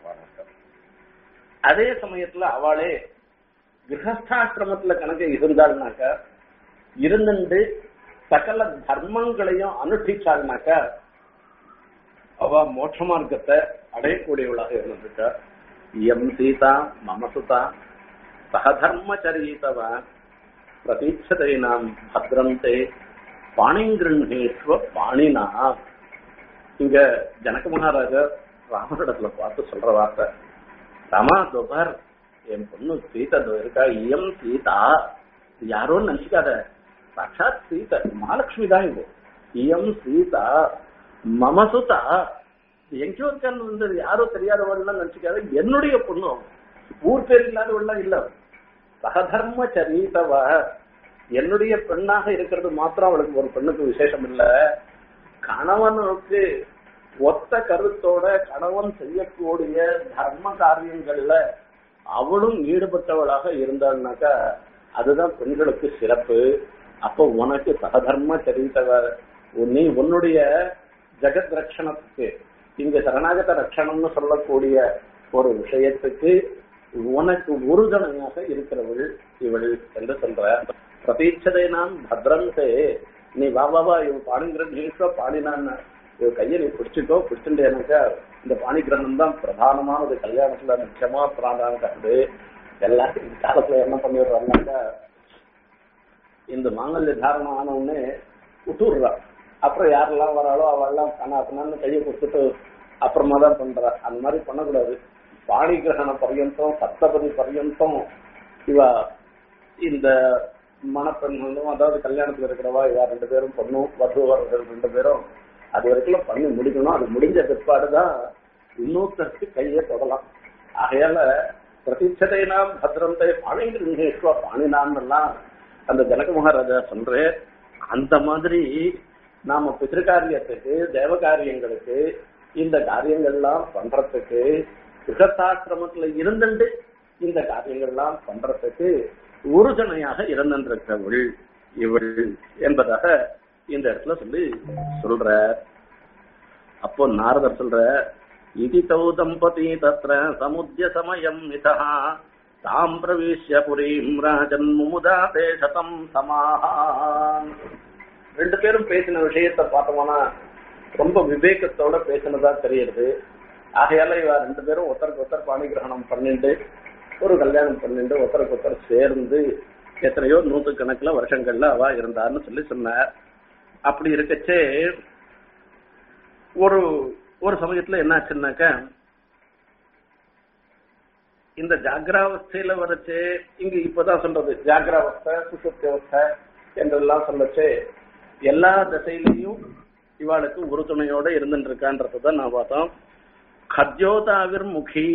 அதே சமயத்துல அவளே கிரகஸ்தாசிரமத்துல கணக்கு இருந்தாள்னாக்க இருந்துட்டு சகல தர்மங்களையும் அனுஷ்டிச்சாள்னாக்க அவ மோட்ச மார்க்கத்தை அடையக்கூடியவளாக இருந்திருக்கா எம் சீதா மமசுதா சகதர்மச்சரீதவ பிரதீட்சதை நாம் பத்ரந்தே பாணிங்கிருஷ்ணேஸ்வ பாணினா இங்க ஜனக மகாராஜா ராமனிடத்துல பார்த்து சொல்ற வார்த்தை ராமா துபர் என் பொண்ணு சீதா இருக்கா இயம் சீதா யாரோன்னு நினைச்சுக்காத சாட்சாத் சீதா மகாலட்சுமி தான் இது இயம் சீதா மமசுதா எங்கேயோ இருக்கான்னு வந்து யாரோ தெரியாதவள்லாம் நினைச்சுக்காத என்னுடைய பொண்ணு ஊர் பேர் இல்லாதவள்லாம் இல்ல சகதர்ம சரிதவ என்னுடைய பெண்ணாக இருக்கிறது மாத்திரம் அவளுக்கு ஒரு பெண்ணுக்கு விசேஷம் இல்ல கணவனுக்கு ஒத்த கருத்தோட கணவன் செய்யக்கூடிய தர்ம காரியங்கள்ல அவளும் ஈடுபட்டவளாக இருந்தாள்னாக்கா அதுதான் பெண்களுக்கு சிறப்பு அப்போ உனக்கு சகதர்ம சரித்தவ நீ உன்னுடைய ஜெகத் ரட்சணத்துக்கு இங்க சரணாகத ரட்சணம்னு சொல்லக்கூடிய ஒரு விஷயத்துக்கு உனக்கு உறுதுணையாக இருக்கிறவள் இவள் என்று சொல்ற பிரதீட்சதை நாம் பத்ரந்தே நீ வா வா வா இவன் பாணிகிரகீஸ்வ பாணினான் இவ கையை நீ பிடிச்சிக்கோ பிடிச்சுட்டேனாக்கா இந்த பாணி கிரகணம் தான் பிரதானமானது கல்யாணத்துல முக்கியமா பிராதானம் கண்டு எல்லாரும் இந்த காலத்துல என்ன பண்ணிடுறாங்கனாக்கா இந்த மாங்கல்ய தாரணம் ஆன உடனே விட்டுடுறா அப்புறம் யாரெல்லாம் வராளோ அவெல்லாம் கண்ணாத்தனான்னு கையை கொடுத்துட்டு அப்புறமா தான் பண்றா அந்த மாதிரி பண்ணக்கூடாது பாணி கிரகண பர்யந்தம் சப்தபதி பர்யந்தம் இவ இந்த மணப்பெண்களும் அதாவது கல்யாணத்துல இருக்கிறவா இவ ரெண்டு பேரும் பொண்ணும் வதுவர்கள் ரெண்டு பேரும் அது வரைக்கும் பண்ணி முடிக்கணும் அது முடிஞ்ச பிற்பாடுதான் இன்னொருத்தருக்கு கையை தொடலாம் ஆகையால பிரதிச்சதை நாம் பத்ரந்தை பாணிகிருஷ்வ பாணினான் எல்லாம் அந்த ஜனக மகாராஜா சொல்ற அந்த மாதிரி நாம பிதிருக்காரியத்துக்கு தேவ காரியங்களுக்கு இந்த காரியங்கள்லாம் பண்றதுக்கு கிரகத்தாசிரமத்துல இருந்துட்டு இந்த காரியங்கள்லாம் பண்றதுக்கு உறுதுணையாக இருந்திருக்கிறவள் இவள் என்பதாக இந்த இடத்துல சொல்லி சொல்ற அப்போ நாரதர் சொல்ற இதி தௌ தம்பதி தத்ர சமுத்திய சமயம் மிதா தாம் பிரவேசிய புரீம் ராஜன் முமுதா தேசதம் சமாஹான் ரெண்டு பேரும் பேசின விஷயத்தை பார்த்தோம்னா ரொம்ப விவேகத்தோட பேசினதா தெரியுது ஆகையால இவ ரெண்டு பேரும் ஒருத்தருக்கு ஒருத்தர் பாணி கிரகணம் பண்ணிட்டு ஒரு கல்யாணம் பண்ணிட்டு ஒருத்தருக்கு ஒருத்தர் சேர்ந்து எத்தனையோ நூத்து கணக்குல வருஷங்கள்ல அவ இருந்தான்னு சொல்லி சொன்னார் அப்படி இருக்கச்சே ஒரு ஒரு சமயத்துல என்னாச்சுன்னாக்க இந்த ஜாகிராவஸ்தையில வரைச்சு இங்க இப்பதான் சொல்றது ஜாகிராவஸ்தை சுஷுப்தி அவஸ்தை என்றெல்லாம் சொல்லச்சு எல்லா திசையிலையும் இவாளுக்கு உறுதுணையோட இருந்துட்டு இருக்கான்றதான் நான் பார்த்தோம் கத்யோதாவிர் முகி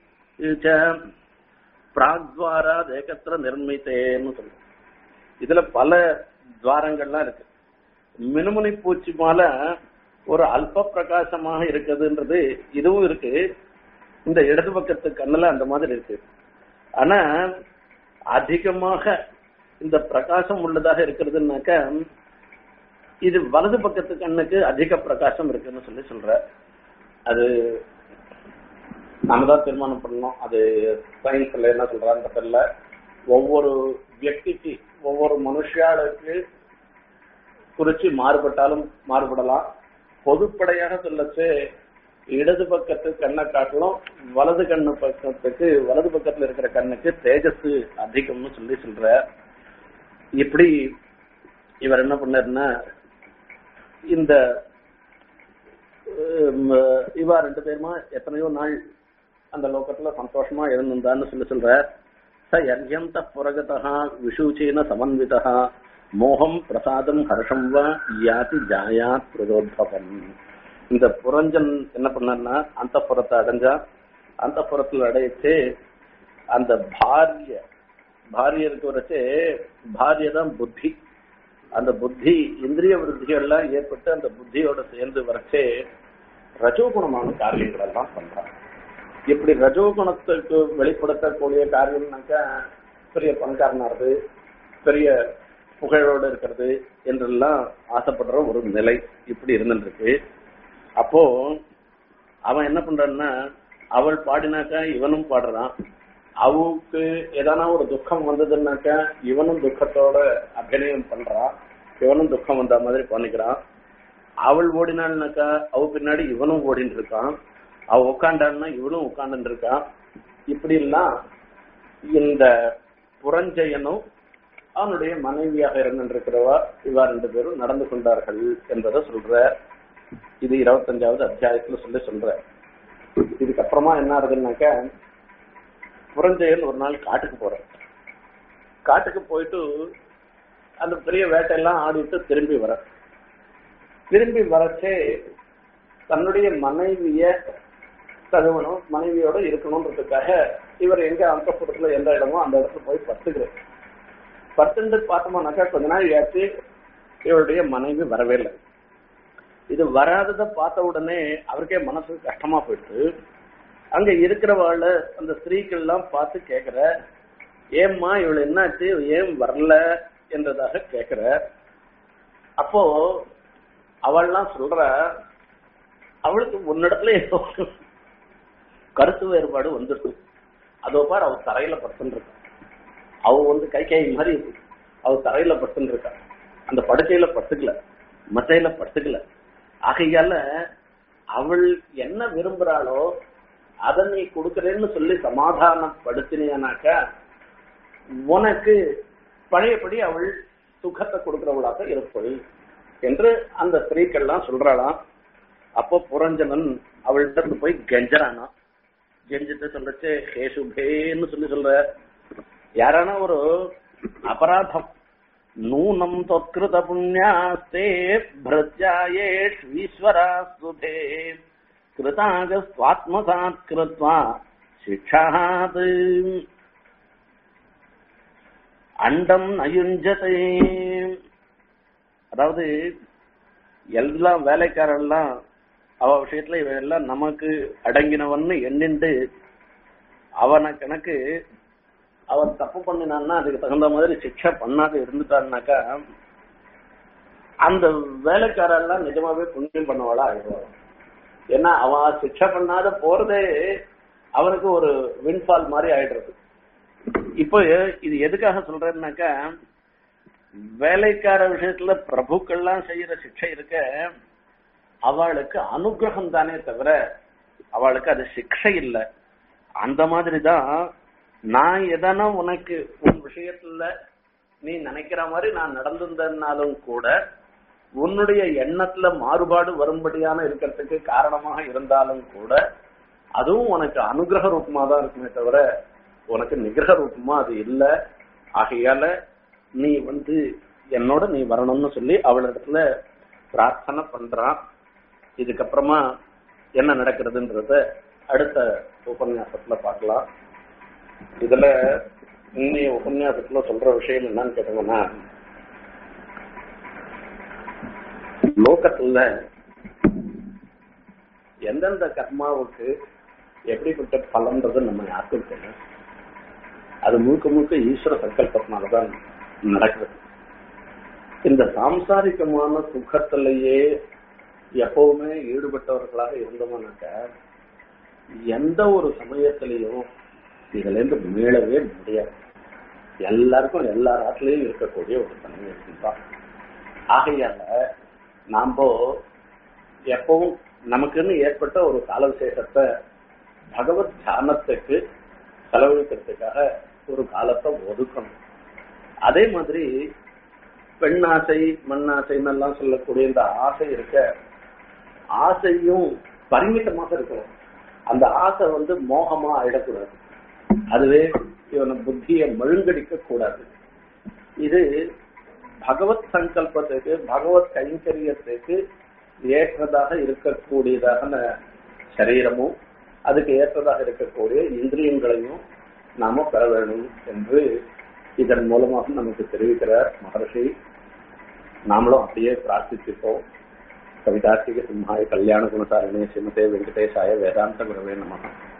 பிராக்வாரா தேகத்திர நிர்மித்தேன்னு சொல்லுவோம் இதுல பல துவாரங்கள்லாம் இருக்கு மினுமுனி பூச்சி மால ஒரு அல்ப பிரகாசமாக இருக்குதுன்றது இதுவும் இருக்கு இந்த இடது பக்கத்து கண்ணுல அந்த மாதிரி இருக்கு ஆனா அதிகமாக இந்த பிரகாசம் உள்ளதாக இருக்கிறதுனாக்க இது வலது பக்கத்து கண்ணுக்கு அதிக பிரகாசம் இருக்குன்னு சொல்லி சொல்ற அது நாம தான் தீர்மானம் பண்ணணும் அது சயின்ஸ்ல என்ன சொல்றான்னு தெரியல ஒவ்வொரு வியக்திக்கு ஒவ்வொரு மனுஷாளுக்கு குறிச்சு மாறுபட்டாலும் மாறுபடலாம் பொதுப்படையாக சொல்லச்சு இடது பக்கத்து கண்ணை காட்டிலும் வலது கண்ணு பக்கத்துக்கு வலது பக்கத்துல இருக்கிற கண்ணுக்கு தேஜஸ் அதிகம்னு சொல்லி சொல்ற இப்படி இவர் என்ன பண்ணாருன்னா இந்த இவா ரெண்டு பேருமா எத்தனையோ நாள் அந்த லோகத்துல சந்தோஷமா இருந்திருந்தான்னு சொல்லி சொல்ற ச யர்யந்த புரகதா விஷூச்சேன சமன்விதா மோகம் பிரசாதம் ஹர்ஷம் வா யாதி ஜாயாத் பிரதோத்பவம் இந்த புரஞ்சன் என்ன பண்ணார்னா அந்த புறத்தை அடைஞ்சா அந்த புறத்துல அடைச்சு அந்த பாரிய பாரியருக்கு வரைச்சு பாரிய தான் புத்தி அந்த புத்தி இந்திரிய விருத்திகள்லாம் ஏற்பட்டு அந்த புத்தியோட சேர்ந்து வரைச்சே ரஜோகுணமான காரியங்கள் எல்லாம் பண்றாங்க இப்படி ரஜோகுணத்துக்கு வெளிப்படுத்தக்கூடிய காரியம்னாக்கா பெரிய பணக்காரனாறது பெரிய புகழோடு இருக்கிறது என்றெல்லாம் ஆசைப்படுற ஒரு நிலை இப்படி இருந்துருக்கு அப்போ அவன் என்ன பண்றான்னா அவள் பாடினாக்கா இவனும் பாடுறான் அவளுக்கு ஏதானா ஒரு துக்கம் வந்ததுன்னாக்கா இவனும் துக்கத்தோட அபிநயம் பண்றான் இவனும் துக்கம் வந்த மாதிரி பண்ணிக்கிறான் அவள் ஓடினாள்னாக்கா அவ பின்னாடி இவனும் ஓடிட்டு இருக்கான் அவ உட்காண்டான்னா இவனும் உட்கார்ந்துட்டு இருக்கான் இப்படி எல்லாம் இந்த புரஞ்சயனும் அவனுடைய மனைவியாக இருந்திருக்கிறவா இவா ரெண்டு பேரும் நடந்து கொண்டார்கள் என்பதை சொல்ற இது இருபத்தஞ்சாவது அத்தியாயத்துல சொல்லி சொல்ற இதுக்கப்புறமா என்ன ஆகுதுன்னாக்க புரஞ்சயன் ஒரு நாள் காட்டுக்கு போற காட்டுக்கு போயிட்டு அந்த பெரிய வேட்டையெல்லாம் ஆடிட்டு திரும்பி வர திரும்பி வரச்சே தன்னுடைய மனைவிய தழுவணும் மனைவியோட இருக்கணும்ன்றதுக்காக இவர் எங்க அந்தப்புறத்துல எந்த இடமோ அந்த இடத்துல போய் பத்துக்கிறார் பத்துண்டு பார்த்தோம்னாக்கா கொஞ்ச நாள் ஆச்சு இவருடைய மனைவி வரவே இல்லை இது வராததை பார்த்த உடனே அவருக்கே மனசு கஷ்டமா போயிட்டு அங்க இருக்கிறவாள் அந்த ஸ்திரீக்கள் எல்லாம் பார்த்து கேக்குற ஏம்மா இவள் என்னாச்சு ஏன் வரல என்றதாக கேக்குற அப்போ அவள்லாம் சொல்ற அவளுக்கு உன்னிடத்துல ஏதோ கருத்து வேறுபாடு வந்துருக்கு அதோ பார் அவ தரையில படுத்துன்னு இருக்கா அவ வந்து கை கை மாதிரி இருக்கு அவ தரையில படுத்துன்னு இருக்கா அந்த படுக்கையில படுத்துக்கல மத்தையில படுத்துக்கல ஆகையால அவள் என்ன விரும்புறாளோ அதை நீ கொடுக்கறேன்னு சொல்லி சமாதானப்படுத்தினாக்கா உனக்கு பழையபடி அவள் சுகத்தை கொடுக்கிறவளாக இருப்பள் என்று அந்த ஸ்திரீக்கள்லாம் சொல்றாளாம் அப்போ புரஞ்சனன் அவள்கிட்ட போய் கெஞ்சறானா கெஞ்சிட்டு சொல்றச்சு ஹே சுபேன்னு சொல்லி சொல்ற யாரான ஒரு அபராதம் நூனம் தொத்கிருத புண்ணியாஸ்தே பிரத்யாயேஷ்வீஸ்வரா சுதே கிருதாக சுவாத்மசாத் கிருத்வா சிக்ஷாத் அண்டம் நயுஞ்சதே அதாவது எல்லாம் வேலைக்காரெல்லாம் அவ விஷயத்துல இவன் எல்லாம் நமக்கு அடங்கினவன்னு எண்ணிண்டு அவனை கணக்கு அவன் தப்பு பண்ணினான்னா அதுக்கு தகுந்த மாதிரி சிக்ஷை பண்ணாத இருந்துட்டான்னாக்கா அந்த வேலைக்காரெல்லாம் நிஜமாவே புண்ணியம் பண்ணவாளா ஆயிடுவான் ஏன்னா அவன் சிக்ஷை பண்ணாத போறதே அவனுக்கு ஒரு வின்ஃபால் மாதிரி ஆயிடுறது இப்போ இது எதுக்காக சொல்றேன்னாக்கா வேலைக்கார விஷயத்துல பிரபுக்கள்லாம் செய்யற சிக்ஷை இருக்க அவளுக்கு அனுகிரகம் தானே தவிர அவளுக்கு அது சிக்ஷை இல்லை அந்த மாதிரி தான் நான் எதனா உனக்கு உன் விஷயத்துல நீ நினைக்கிற மாதிரி நான் நடந்திருந்தனாலும் கூட உன்னுடைய எண்ணத்துல மாறுபாடு வரும்படியான இருக்கிறதுக்கு காரணமாக இருந்தாலும் கூட அதுவும் உனக்கு அனுகிரக ரூபமா தான் இருக்குமே தவிர உனக்கு நிகிரக ரூபமா அது இல்லை ஆகையால நீ வந்து என்னோட நீ வரணும்னு சொல்லி அவளிடத்துல பிரார்த்தனை பண்றான் இதுக்கப்புறமா என்ன நடக்கிறதுன்றத அடுத்த உபன்யாசத்துல பார்க்கலாம் இதுல இன்னைய உபன்யாசத்துல சொல்ற விஷயம் என்னன்னு கேட்டீங்கன்னா லோகத்துல எந்தெந்த கர்மாவுக்கு எப்படிப்பட்ட பலன்றது நம்ம யாருக்கும் தெரியும் அது முழுக்க முழுக்க ஈஸ்வர சங்கல்பத்தினாலதான் நடக்குது இந்த சாம்சாரிகமான சுகத்திலேயே எப்பவுமே ஈடுபட்டவர்களாக இருந்தோம்னாக்க எந்த ஒரு சமயத்திலையும் இதுல இருந்து மீளவே முடியாது எல்லாருக்கும் எல்லா நாட்டிலையும் இருக்கக்கூடிய ஒரு தன்மை தான் ஆகையால நாம எப்பவும் நமக்குன்னு ஏற்பட்ட ஒரு கால விசேஷத்தை பகவத் தியானத்துக்கு செலவழிக்கிறதுக்காக ஒரு காலத்தை ஒதுக்கணும் அதே மாதிரி பெண்ணாசை மண்ணாசைன்னு எல்லாம் சொல்லக்கூடிய இந்த ஆசை இருக்க ஆசையும் பரிமிதமாக இருக்கணும் அந்த ஆசை வந்து மோகமா ஆயிடக்கூடாது அதுவே இவனை புத்தியை மழுங்கடிக்க கூடாது இது பகவத் சங்கல்பத்துக்கு பகவத் கைங்கரியத்துக்கு ஏற்றதாக இருக்கக்கூடியதான சரீரமும் அதுக்கு ஏற்றதாக இருக்கக்கூடிய இந்திரியங்களையும் நாம பெற வேண்டும் என்று இதன் மூலமாக நமக்கு தெரிவிக்கிறார் மகர்ஷி நாமளும் அப்படியே பிரார்த்திச்சிருக்கோம் கவிதார்த்திக சிம்ஹாய கல்யாண குணசாரணே ஸ்ரீமதே வெங்கடேசாய வேதாந்த குரவே நமகம்